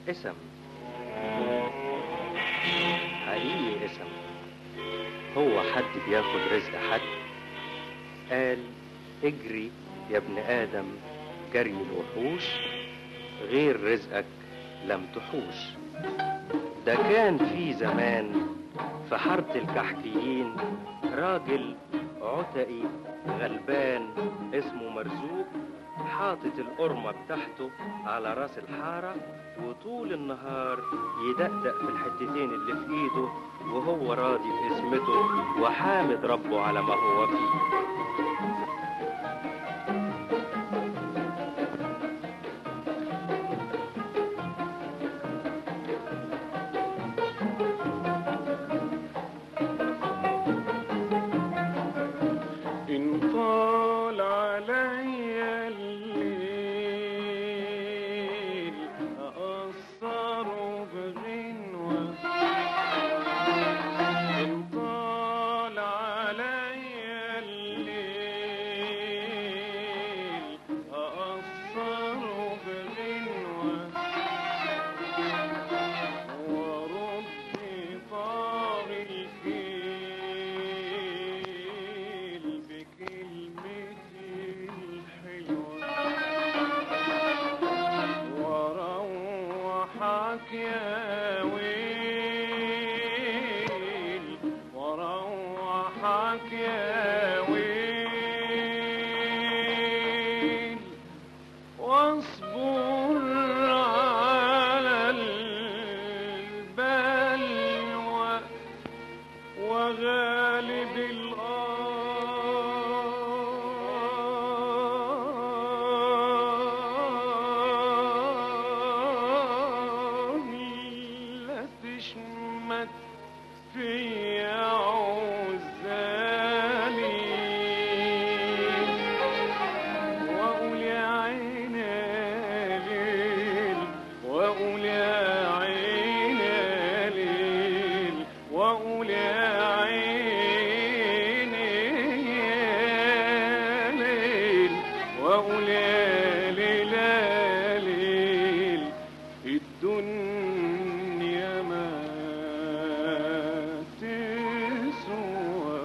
اسم حقيقي اسم هو حد بياخد رزق حد قال اجري يا ابن آدم جري الوحوش غير رزقك لم تحوش ده كان في زمان في حارة الكحكيين راجل عتقي غلبان اسمه مرزوق حاطط القرمة بتاعته على راس الحارة وطول النهار يدقدق في الحتتين اللي في ايده وهو راضي باسمته وحامد ربه على ما هو فيه إن طال علي الليل أقصر بغنوة إن طال علي الليل أقصر بغنوة ورد طاغي الكيل بكلمتي الحلوة وروحك يا ويل وروحك يا ويل واصبر على البلوى وغالب الآه لا تشمت في عزالي واقول يا عين ليل واقول يا عين ليل واقول يا عين ليل واقول يا ليل ليل الدنيا ما تسوى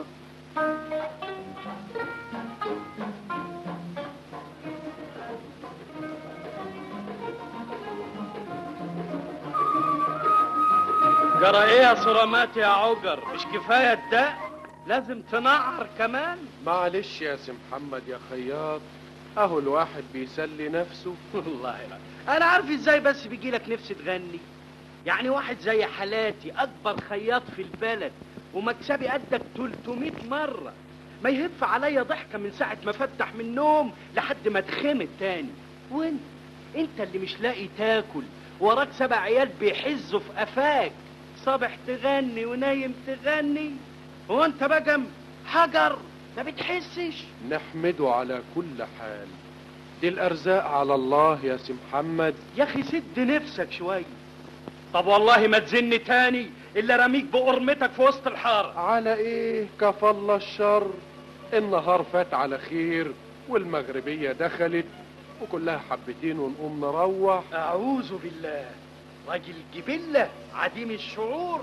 جرى ايه يا صرامات يا عجر مش كفايه الدق لازم تنعر كمان معلش يا سي محمد يا خياط اهو الواحد بيسلي نفسه والله لا انا عارف ازاي بس بيجي لك نفس تغني يعني واحد زي حالاتي اكبر خياط في البلد ومكسبي قدك 300 مره ما يهف عليا ضحكه من ساعه ما فتح من النوم لحد ما اتخمت تاني وانت انت اللي مش لاقي تاكل وراك سبع عيال بيحزوا في قفاك صبح تغني ونايم تغني هو انت بقى حجر ما بتحسش نحمده على كل حال دي الارزاق على الله يا سي محمد يا اخي سد نفسك شويه طب والله ما تزن تاني الا رميك بقرمتك في وسط الحاره على ايه كفى الله الشر النهار فات على خير والمغربية دخلت وكلها حبتين ونقوم نروح اعوذ بالله راجل جبله عديم الشعور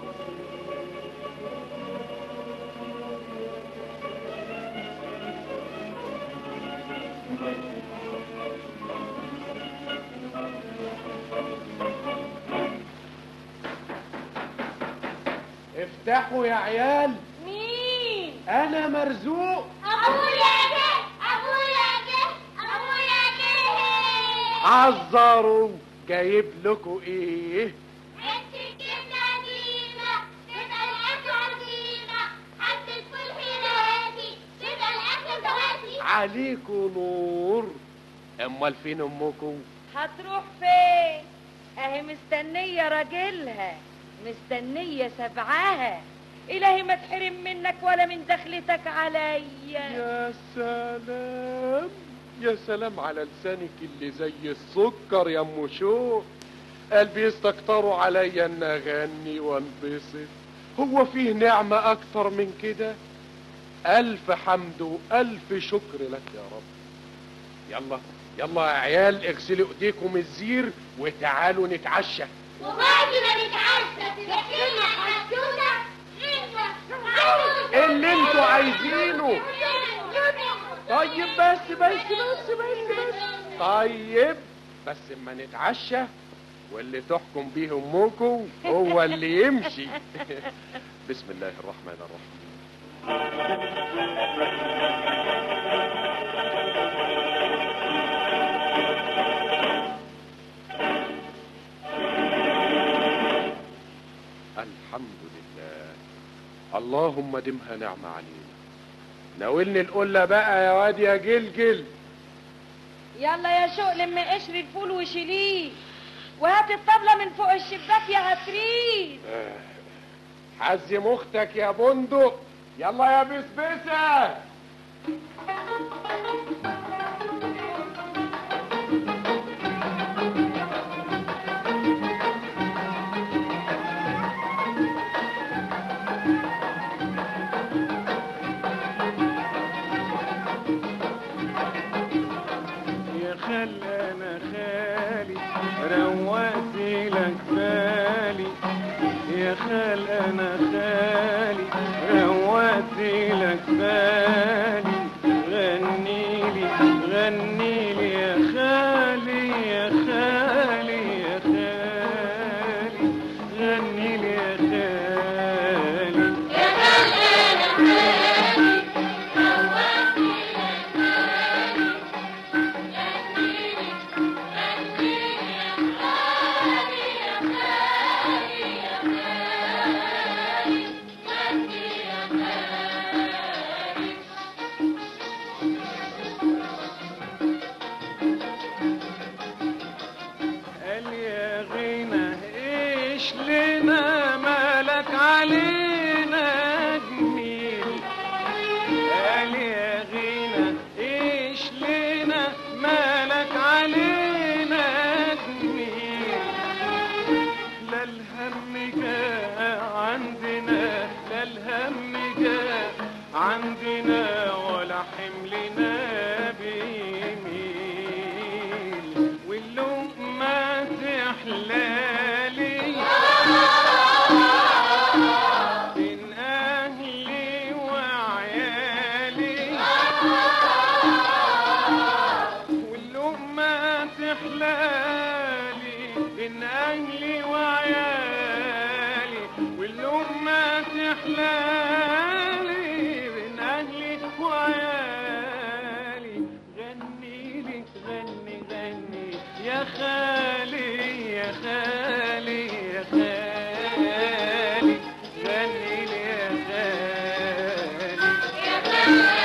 افتحوا يا عيال مين؟ انا مرزوق أبويا جه أبويا جه أبويا جه عذروا جايب لكم ايه حتة جبنة قديمة تبقى الأكل عزيمة حتة فول هناتي تبقى الأكل دلوقتي عليكم نور امال فين امكم هتروح فين اهي مستنية راجلها مستنية سبعها إلهي ما تحرم منك ولا من دخلتك عليا يا سلام يا سلام على لسانك اللي زي السكر يا ام شوق قلبي يستكتروا عليا ان اغني وانبسط هو فيه نعمة اكتر من كده الف حمد والف شكر لك يا رب يلا يلا يا عيال اغسلوا ايديكم الزير وتعالوا نتعشى وبعد ما نتعشى تحكي لنا حدوته اللي انتوا عايزينه طيب بس بس بس بس بس طيب بس اما نتعشى واللي تحكم بيه امكم هو اللي يمشي بسم الله الرحمن الرحيم الحمد لله اللهم دمها نعمة علينا ناولني القلة بقى يا واد يا جلجل يلا يا شوق لم قشر الفول وشيليه وهات الطبلة من فوق الشباك يا عفريت حزم اختك يا بندق يلا يا بسبسة يا خال انا خالي روقت لك بالي يا خال انا خالي روقت لك بالي غني لي غني لي يا خالي يا خالي يا خالي غني لي يا خالي قال يا غنى ايش لنا مالك علينا جميل قال يا غنى ايش لنا مالك علينا جميل لا الهم جاء عندنا لا الهم جاء عندنا ولا حملنا بيميل واللقمة تحلالي بين أهلي وعيالي واللقمة تحلالي بين أهلي وعيالي واللقمة تحلالي بين أهلي وعيالي غني لي غني غني يا خالي يا خالي يا خالي غني لي يا خالي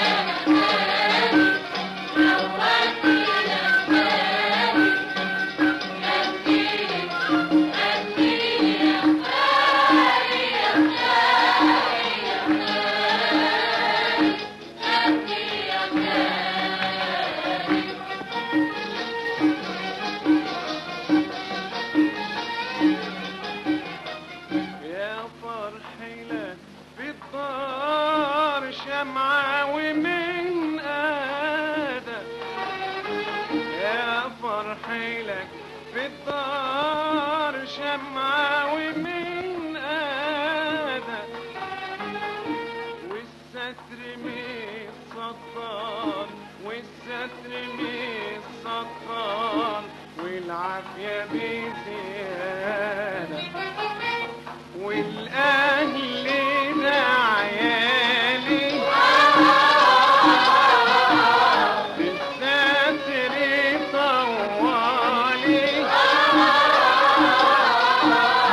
يا فرحي لك بالدار شمعة ومن آدم يا فرحي لك بالدار شمعة ومن آدم والستر متصدر والستر متصدر والعافية بزيادة والأهل ده عيالي بالستر طوالي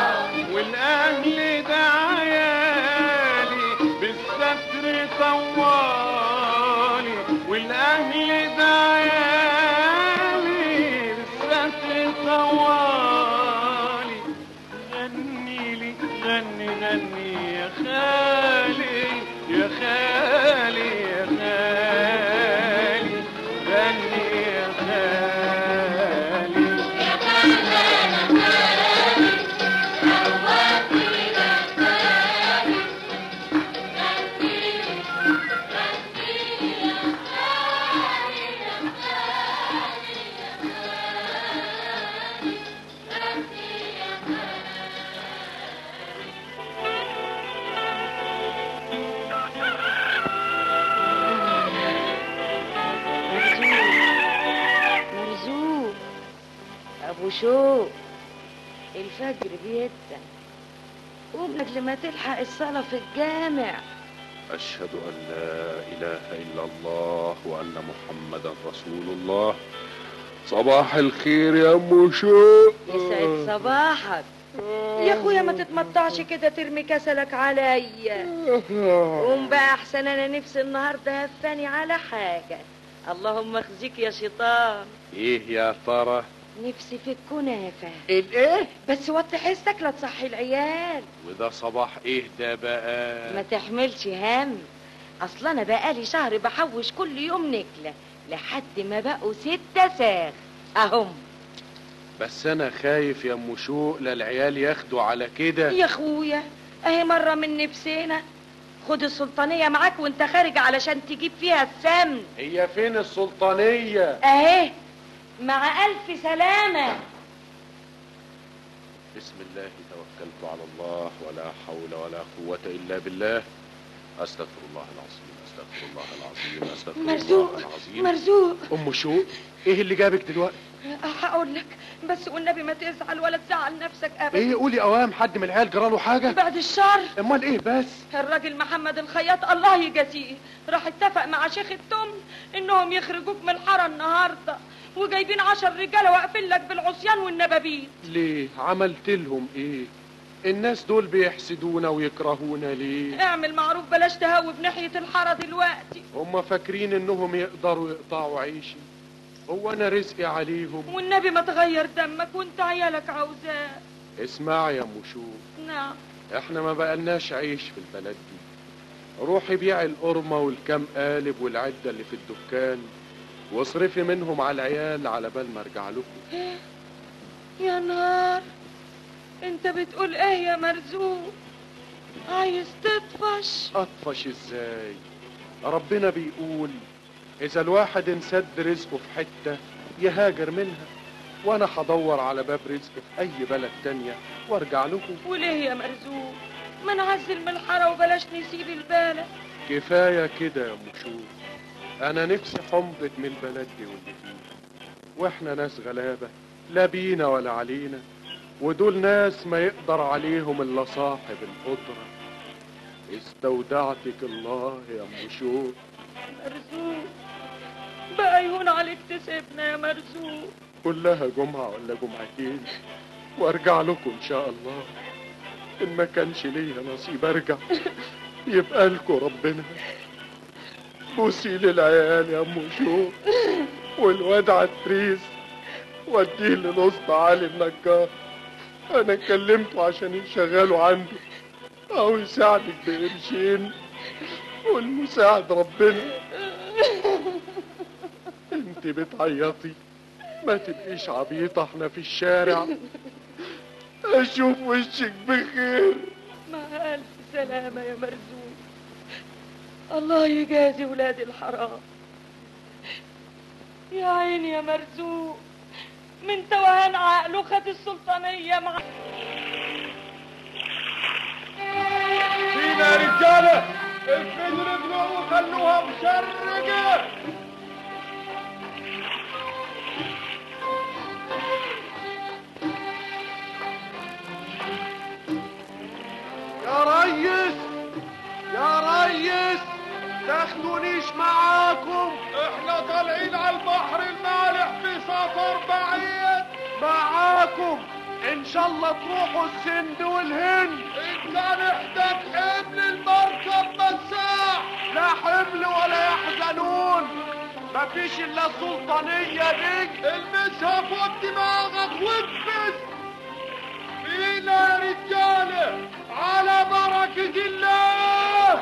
الفجر بيدن قوم قبل ما تلحق الصلاة في الجامع أشهد أن لا إله إلا الله وأن محمدا رسول الله صباح الخير يا أم شوق يسعد صباحك يا اخويا ما تتمطعش كده ترمي كسلك عليا قوم بقى احسن انا نفسي النهارده هفاني على حاجه اللهم اخزيك يا شيطان إيه يا ترى نفسي في الكنافه الايه بس وطي حسك لا تصحي العيال وده صباح إيه ده بقى ما تحملش هم اصل انا بقالي شهر بحوش كل يوم نكله لحد ما بقوا ستة ساغ اهم بس أنا خايف يا أم شوق لا العيال ياخدوا على كده يا اخويا اهي مره من نفسنا خد السلطانيه معاك وانت خارج علشان تجيب فيها السمن هي فين السلطانية اهي مع الف سلامه بسم الله توكلت على الله ولا حول ولا قوة إلا بالله أستغفر الله العظيم أستغفر الله العظيم أستغفر مرزوق الله العظيم مرزوق أم شوق إيه اللي جابك دلوقتي هقول لك بس والنبي ما تزعل ولا تزعل نفسك ابدا إيه قولي أوام حد من العيال جراله حاجة بعد الشر أمال إيه بس الراجل محمد الخياط الله يجازيه راح اتفق مع شيخ التمن انهم يخرجوك من الحاره النهارده وجايبين عشر رجاله واقفين لك بالعصيان والنبابيت ليه عملت لهم إيه الناس دول بيحسدونا ويكرهونا ليه اعمل معروف بلاش تهوب ناحيه الحاره دلوقتي هم فاكرين إنهم يقدروا يقطعوا عيشي هو أنا رزقي عليهم والنبي ما تغير دمك وانت عيالك عاوزاه اسمع يا أم شوق نعم احنا ما بقالناش عيش في البلد دي روحي بيعي القرمة والكام قالب والعدة اللي في الدكان واصرفي منهم على العيال على بال ما ارجع لكم يا نهار انت بتقول ايه يا مرزوق عايز تطفش اطفش ازاي ربنا بيقول اذا الواحد انسد رزقه في حتة يهاجر منها وانا هدور على باب رزق في اي بلد تانية وارجع لكم وليه يا مرزوق ما نعزل من الحاره وبلاش نسيب البلد كفاية كده يا مشوق أنا نفسي حمضت من البلد دي واللي فيها وإحنا ناس غلابة لا بينا ولا علينا ودول ناس ما يقدر عليهم إلا صاحب القدرة استودعتك الله يا مشوق مرزوق بقى يهون عليك تسيبنا يا مرزوق كلها جمعة ولا جمعتين وارجع لكم إن شاء الله إن ما كانش ليا نصيب أرجع يبقى لكم ربنا بوسي للعيال يا أم شوق والواد عتريس وديه للوسط علي النجار أنا كلمته عشان يشغله عنده أو يساعدك بقرشين والمساعد ربنا انت بتعيطي ما تبقيش عبيطة احنا في الشارع اشوف وشك بخير مع ألف سلامة يا مرزوق الله يجازي ولاد الحرام يا عيني يا مرزوق من توهان عقله خد السلطانية مع فينا يا رجالة افردوا رجلهم وخلوها مشرقة يا ريس يا ريس تاخدونيش معاكم احنا طالعين على البحر المالح في سفر بعيد معاكم ان شاء الله تروحوا السند والهند ان كان احتاج حمل المركب مساح لا حمل ولا يحزنون مفيش الا السلطانية دي المسها فوق دماغك واكبس فينا يا رجالة على بركة الله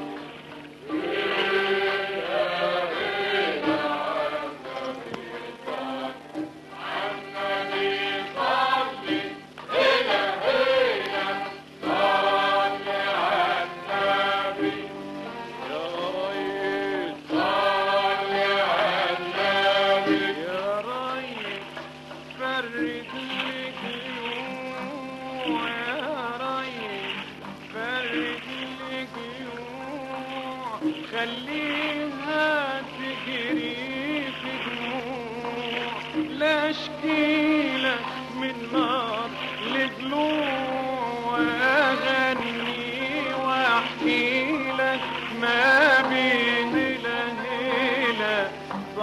يا ريس فرد لي جيوع يا ريس فرد لي جيوع خليها تجري في دموع لا اشكيلك من نار للدنيا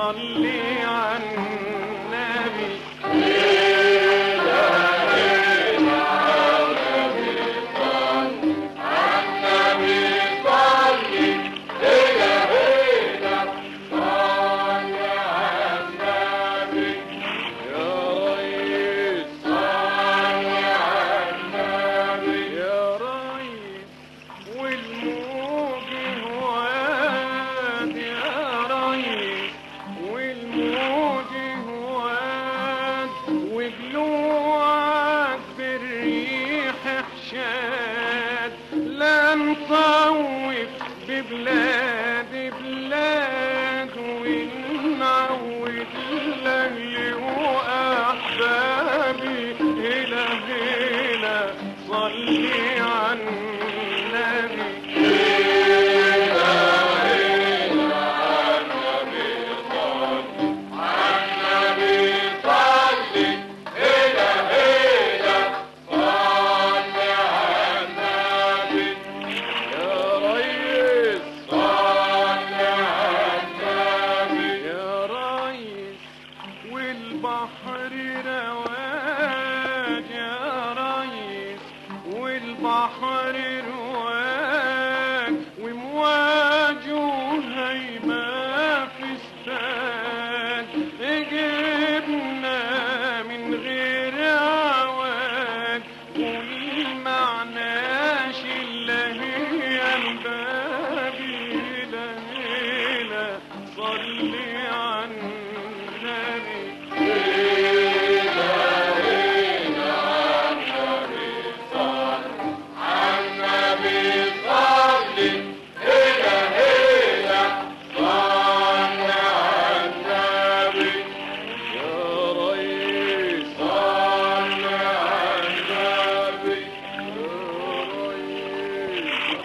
صلي على النبي يا ريس يا ريس والموج هواد يا ريس والموج هواد وبلوعك بالريح حشاد لا نطوف ببلاد بلاد ونعود الاهل واحبابي هلا هلا صلي على النبي يا ريس يا ريس والبحر رواج يا ريس والبحر رواج ومواجه هيما في استاد جبنا من غير عواج والمعناش الا هي البابي ليلة صلي على النبي يا ريس صل على النبي يا ريس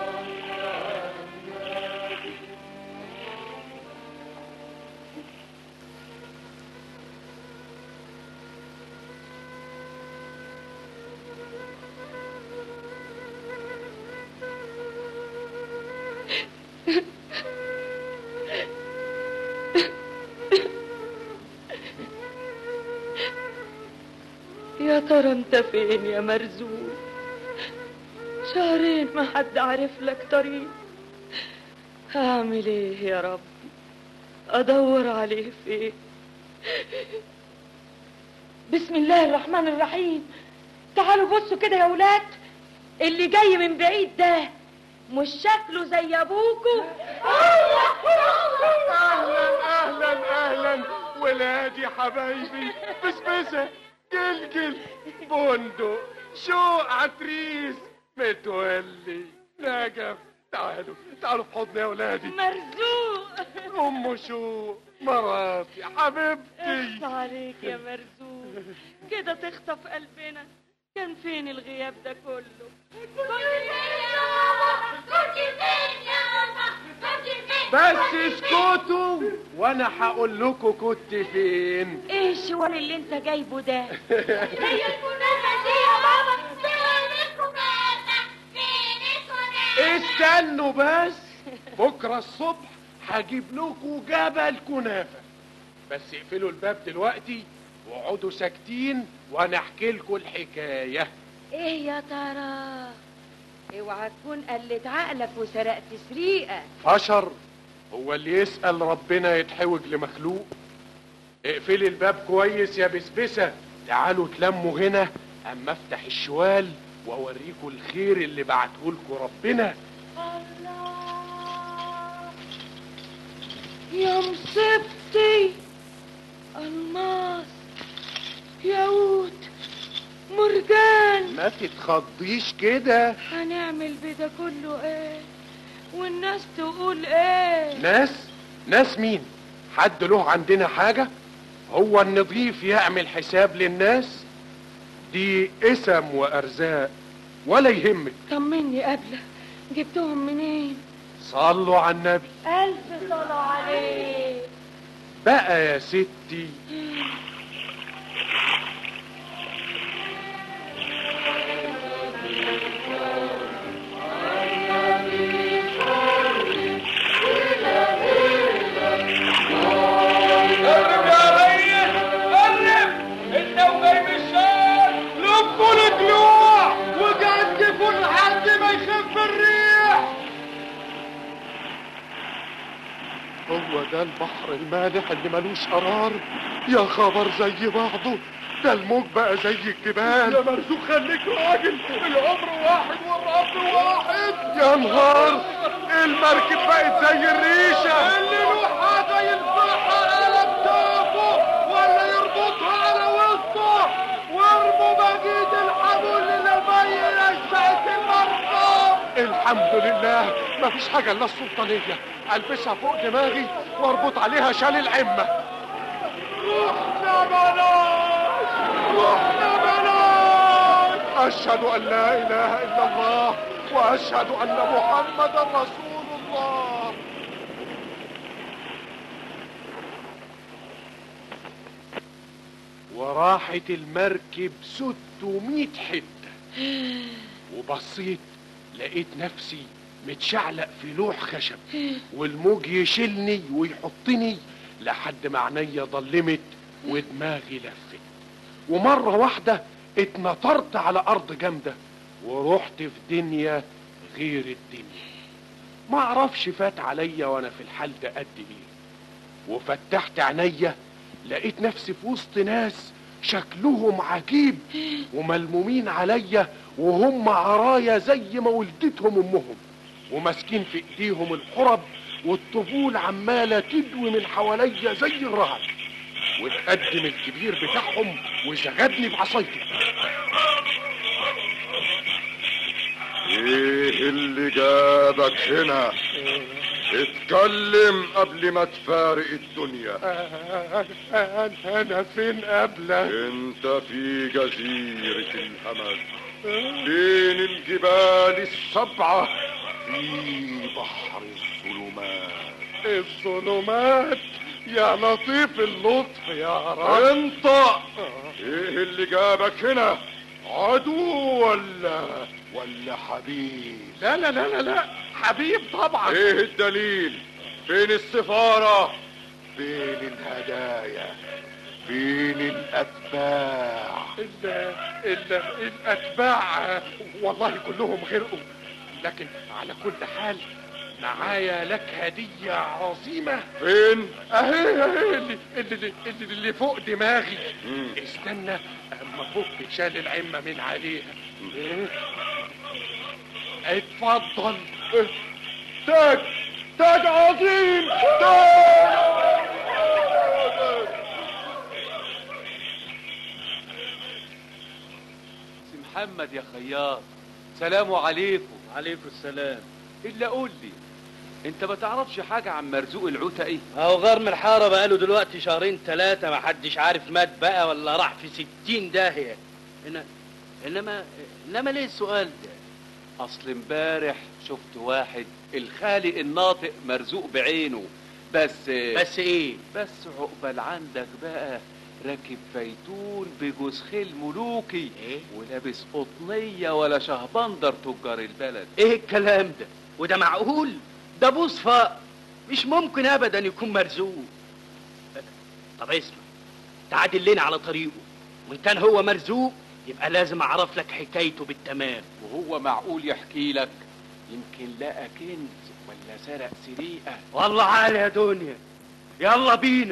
يا ترى انت فين يا مرزوق شهرين ما حد عرف لك طريق هعمل ايه يا رب ادور عليه فين بسم الله الرحمن الرحيم تعالوا بصوا كده يا ولاد اللي جاي من بعيد ده مش شكله زي ابوكوا اهلا اهلا اهلا ولادي حبايبي بسبسه جلجل بندق شوق عتريس متولي نجف تعالوا تعالوا في حضني يا ولادي مرزوق ام شوق مراتي حبيبتي اخص عليك يا مرزوق كده تخطف قلبنا كان فين الغياب ده كله كنت فين يا بابا كنت فين يا بابا كنت فين بس اسكتوا وانا هقول لكم كنت فين ايه الشوال اللي انت جايبه ده هي الكنافة دي يا بابا فين الكنافة فين الكنافة استنوا بس بكره الصبح هجيب لكم جبل كنافه بس اقفلوا الباب دلوقتي واقعدوا ساكتين وانا احكي لكم الحكايه ايه يا ترى اوعى تكون قلت عقلك وسرقت سريقه فشر هو اللي يسأل ربنا يتحوج لمخلوق اقفلي الباب كويس يا بسبسة تعالوا تلموا هنا اما افتح الشوال واوريكم الخير اللي بعتهولكوا ربنا الله يا مصيبتي الماس ياقوت مرجان ما تتخضيش كده هنعمل بده كله ايه والناس تقول ايه ناس ناس مين حد له عندنا حاجة هو النظيف يعمل حساب للناس دي اسم وارزاق ولا يهمك طمني قبله جبتهم منين صلوا على النبي الف صلاة عليه بقى يا ستي ده البحر المالح اللي ملوش قرار يا خبر زي بعضه ده الموج بقى زي الجبال يا مرزوق خليك راجل العمر واحد والرب واحد يا نهار المركب بقت زي الريشة اللي له حاجة يلفحها على كتافه ولا يربطها على وسطه وارموا بقية الحبل للمي نشأت المركب الحمد لله مفيش حاجة الا السلطانية البسها فوق دماغي واربط عليها شال العمة رحنا بلاش رحنا بلاش أشهد أن لا إله إلا الله وأشهد أن محمدا رسول الله وراحت المركب 600 حتة وبصيت لقيت نفسي متشعلق في لوح خشب والموج يشيلني ويحطني لحد ما عينيا ضلمت ودماغي لفت ومرة واحدة اتنطرت على أرض جامدة ورحت في دنيا غير الدنيا ما اعرفش فات عليا وانا في الحال ده قد ايه وفتحت عينيا لقيت نفسي في وسط ناس شكلهم عجيب وملمومين عليا وهم عرايا زي ما ولدتهم امهم وماسكين في ايديهم الحرب والطبول عماله تدوي من حواليا زي الرعد واتقدم الكبير بتاعهم وزغدني بعصايته ايه اللي جابك هنا اتكلم قبل ما تفارق الدنيا انا أنا فين قبلك انت في جزيرة الهمج بين الجبال السبعة في بحر الظلمات الظلمات يا لطيف اللطف يا رب انت ايه اللي جابك هنا عدو ولا ولا حبيب لا لا لا لا لا حبيب طبعا ايه الدليل فين السفارة فين الهدايا فين الاتباع ال ال الاتباع والله كلهم غرقوا لكن على كل حال معايا لك هدية عظيمة فين اهي اهي اللي, اللي, اللي, اللي فوق دماغي مم. استنى اما فك شال العمة من عليها اتفضل تاج تاج عظيم تاج سي محمد يا خياط سلام عليكم عليكم السلام الا قول لي انت ما تعرفش حاجه عن مرزوق العوته ايه اهو غرم الحارة بقاله دلوقتي شهرين ثلاثة ما حدش عارف مات بقى ولا راح في ستين داهية إن... انما انما ليه السؤال ده اصل امبارح شفت واحد الخالق الناطق مرزوق بعينه بس بس ايه بس عقبال عندك بقى راكب فيتون بجوز خيل ملوكي ايه ولابس قطنيه ولا شهبندر تجار البلد ايه الكلام ده وده معقول ده بوس فقر مش ممكن ابدا يكون مرزوق طب اسمع تعادل لنا على طريقه وان كان هو مرزوق يبقى لازم اعرف لك حكايته بالتمام وهو معقول يحكي لك يمكن لقى كنز ولا سرق سريقه والله عال يا دنيا يلا بينا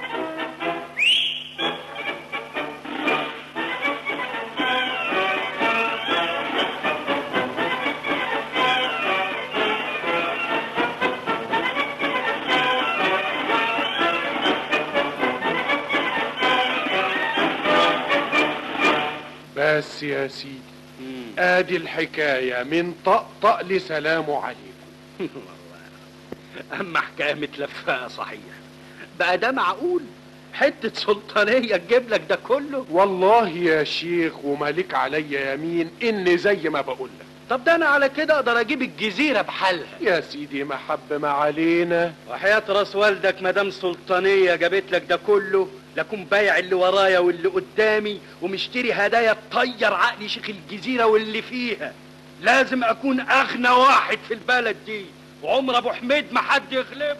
بس يا سيدي ادي الحكاية من طقطق لسلام عليكم اما حكايه متلفقه صحيح بقى ده معقول حته سلطانيه تجيب لك ده كله والله يا شيخ ومالك عليا يمين ان زي ما بقول لك طب ده انا على كده اقدر اجيب الجزيره بحالها يا سيدي محب ما علينا وحياة راس والدك مدام سلطانية جابت لك ده كله لكون بايع اللي ورايا واللي قدامي ومشتري هدايا تطير عقلي شيخ الجزيرة واللي فيها لازم اكون اغنى واحد في البلد دي وعمر ابو حميد ما حد يغلبه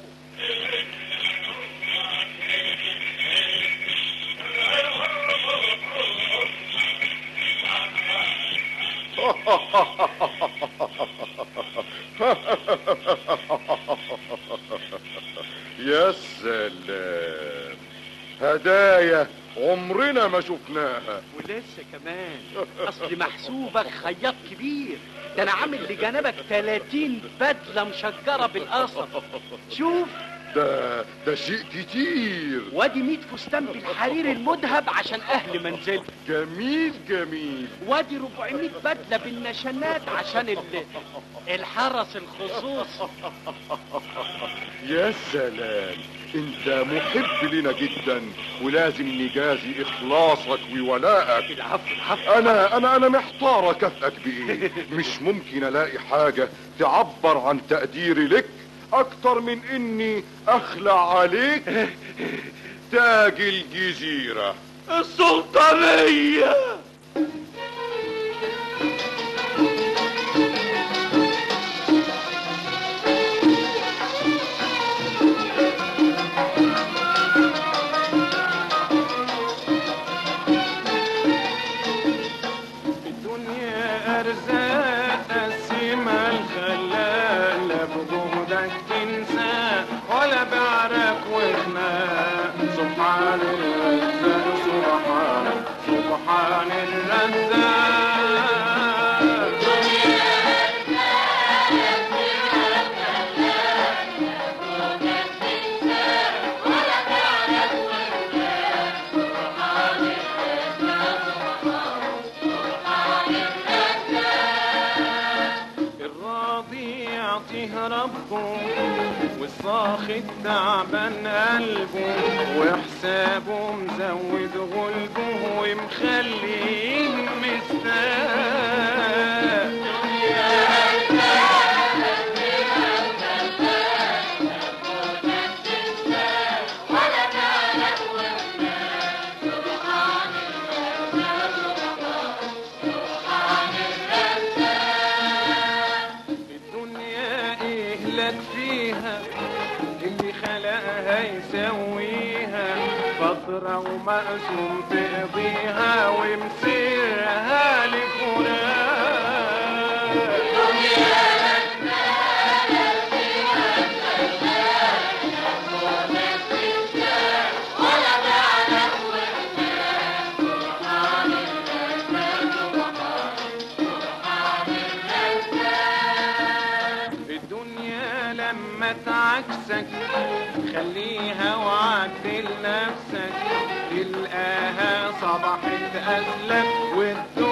يا عمرنا ما شفناها ولسه كمان اصل محسوبك خياط كبير ده انا عامل لجنبك 30 بدله مشجره بالقصب شوف ده ده شيء كتير وادي 100 فستان بالحرير المذهب عشان اهل منزل جميل جميل وادي 400 بدله بالنشانات عشان ال... الحرس الخصوصي يا سلام انت محب لنا جدا ولازم نجازي اخلاصك وولائك العفو العفو انا انا انا محتار اكافئك بايه مش ممكن الاقي حاجة تعبر عن تقديري لك اكتر من اني اخلع عليك تاج الجزيرة السلطانيه الدنيا أرزاق قسمها الخلاق لا بجهدك تنسى ولا بعرك وخناق سبحان الرزاق سبحان سبحان الرزاق الراضي يعطيه ربه والساخط تعبان قلبه وحسابه مزود غلبه ومخليه مستاء الدنيا ايه لك فيها اللي خلقها يسويها فترة ومقسوم تقضيها ومسيرها لفراق الدنيا لما تعكسك خليها وعدل نفسك تلقاها صبحت أزلك والدنيا